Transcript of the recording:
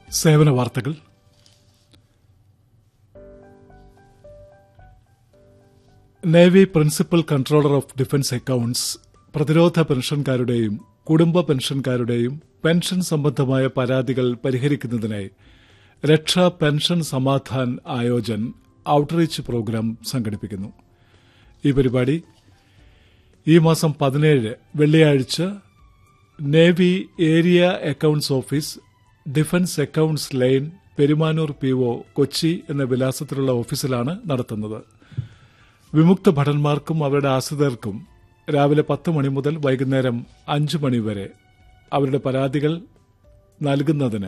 സേവന വാർത്തകൾ navy principal controller of defence accounts പ്രതിരോധ പെൻഷൻകാരുടെയും കുടുംബ പെൻഷൻകാരുടെയും പെൻഷൻ സംബന്ധമായ പരാതികൾ പരിഹരിക്കുന്നതിനായി Raksha pension Samadhan Ayojan outreach programme സംഘടിപ്പിക്കുന്നു ഈ പരിപാടി ഈ മാസം പതിനേഴ് വെള്ളിയാഴ്ച navy area accounts office defence accounts line Perumanoor P O Kochi എന്ന വിലാസത്തിലുള്ള ഓഫീസിലാണ് നടത്തുന്നത് വിമുക്ത ഭടന്മാർക്കും അവരുടെ ആശ്രിതർക്കും രാവിലെ പത്ത് മണി മുതൽ വൈകുന്നേരം അഞ്ച് മണി വരെ അവരുടെ പരാതികൾ നൽകുന്നതിന്